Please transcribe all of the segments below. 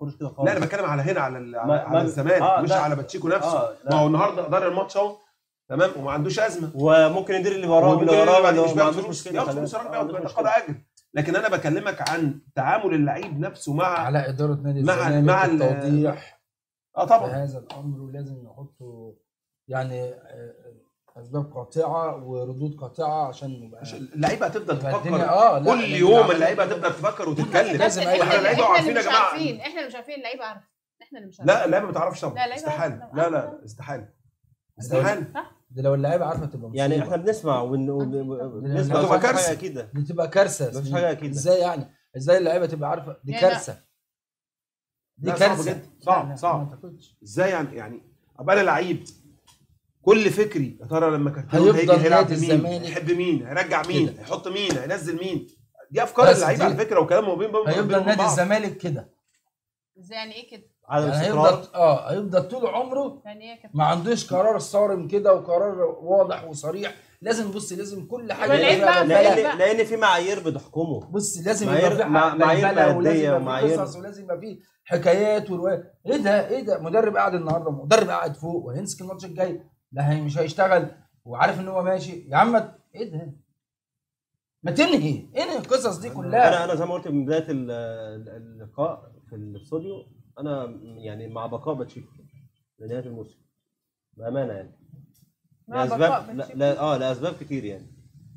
بفكرش كده خالص لا انا بتكلم على هنا على ال- على, ما- على ما- الزمالك آه، مش لا. على باتشيكو نفسه اه ما هو لا النهارده دار الماتش اهو تمام وما عندوش ازمه وممكن يدير اللي وراه وممكن واللي وراه بعدين لو مش ما بياخد عندوش فلوس مشكله بياخد خلينا- فلوس الراجل ما بياخد عندوش بياخد مشكلة. اجر لكن انا بكلمك عن تعامل اللعيب نفسه مع على اداره نادي مع- الزمالك مع ال- التوضيح اه طبعا بهذا الامر ولازم يحطوا يعني آه، اسباب قاطعه وردود قاطعه عشان يبقى مش- اللعيبه هتفضل يبقى الدنيا- تفكر اه لا كل اللي يوم عمل- اللعيبه هتفضل تفكر وتتكلم لازم أي احنا حاجة. اللعيبه احنا عارفين اللي يا مش جماعه عارفين احنا اللي مش عارفين اللعيبه عارفه احنا اللي مش عارفين لا اللعيبه ما تعرفش طبعا لا، اللعيبة استحاله عارفة. لا لا استحاله استحالة. استحاله ده لو اللعيبه عارفه تبقى يعني مصيبة. احنا بنسمع ون- ون- يعني بنسمع هتبقى مفيش كارثة. حاجه اكيد دي تبقى كارثه مفيش حاجة أكيدة. ازاي يعني ازاي اللعيبه تبقى عارفه دي يعني لا. كارثه دي لا، صعب كارثه جدا. صعب، لا، لا، صعب. ما أعتقدش. ازاي يعني يعني ابقى انا لعيب كل فكري يا ترى لما كارتيرون هيفضل هيجي هيلعب نادي بمين الزمالك هيحب مين هيرجع مين كده. هيحط مين هينزل مين دي افكار بس اللعيبه دي- على فكره وكلامهم بين بين هيفضل بين نادي بعض. الزمالك كده ازاي يعني ايه كده عدم يعني استقرار هيفضل اه هيفضل طول عمره يعني ايه كده ما عندوش قرار صارم كده وقرار واضح وصريح لازم بص لازم كل حاجه يبقى العيب يبقى بقى فيها في بلد. لان لان في معايير بتحكمه بص لازم معايير- يبقى في مع- حق معايير بلبلة ولازم مادية يبقى في ومعايير- قصص ولازم يبقى في حكايات وروايات ايه ده ايه ده مدرب قاعد النهارده مدرب قاعد فوق وهيمسك الماتش الجاي لا هي مش هيشتغل وعارف ان هو ماشي يا عم ما- ايه ده ما تنهي انهي القصص دي كلها انا انا زي ما قلت من بدايه ال- ال- اللقاء في الاستوديو انا يعني مع بقاء باتشيكو لنهايه الموسم بامانه يعني مع بقاء لاسباب لا, باتشيكو. لا اه لاسباب كتير يعني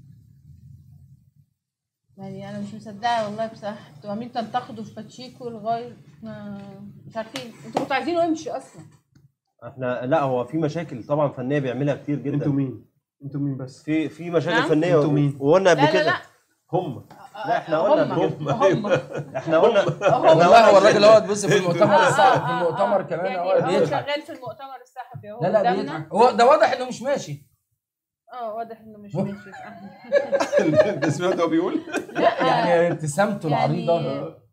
يعني انا مش مصدقه والله بصراحه انتوا عاملين تنتقدوا في باتشيكو لغايه ما مش عارفين انتوا كنتوا عايزينه يمشي اصلا احنا لا هو في مشاكل طبعا فنيه بيعملها كتير جدا انتوا مين انتوا مين بس في في مشاكل نعم؟ فنيه انتوا مين؟ وقلنا قبل لا لا كده لا هم لا، احنا قلنا هم قبل كده. هم احنا قلنا والله هو الراجل هو تبص في انتوا. المؤتمر آه، الصحفي آه، في آه، المؤتمر آه. كمان يعني هو هو بيضحك شغال في المؤتمر الصحفي اهو لا لا قدامنا. بيضحك هو ده واضح انه مش ماشي اه واضح انه مش ماشي صح انت سمعت هو بيقول لا يعني ابتسامته يعني العريضه